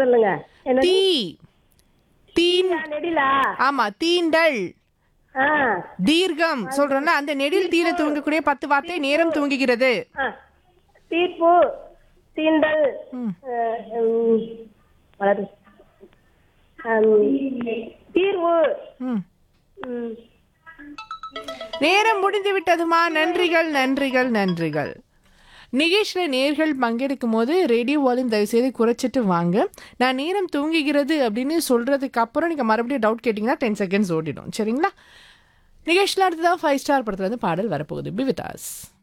சொல்லுங்க என்ன தீ தீன் நெடிலா ஆமா தீண்டல் ஆ தீர்க்கம் சொல்றோம்ல அந்த நெடில் தீர துவங்கக்கூடிய பத்து வார்த்தை நேரம் துவங்குகிறது ஆ. தீர்ப்பு தீண்டல் ம். அஹ், உம், வளரு. அம், தீர்வு ம். ம். நேரம் முடிந்து விட்டதுமா நன்றிகள் நன்றிகள் நன்றிகள் நிகேஷ்ல நேர்கள் பங்கெடுக்கும் போது ரேடியோ வால்யூம் தயவு செய்து குறைச்சிட்டு வாங்க நான் நேரம் தூங்குகிறது அப்படின்னு சொல்றதுக்கு அப்புறம் நீங்க மறுபடியும் டவுட் கேட்டிங்கன்னா டென் செகண்ட்ஸ் ஓடிடும் சரிங்களா நிகேஷ்ல அடுத்ததான் ஃபைவ் ஸ்டார் படத்துல இருந்து பாடல் வரப்போகுது பி வித் us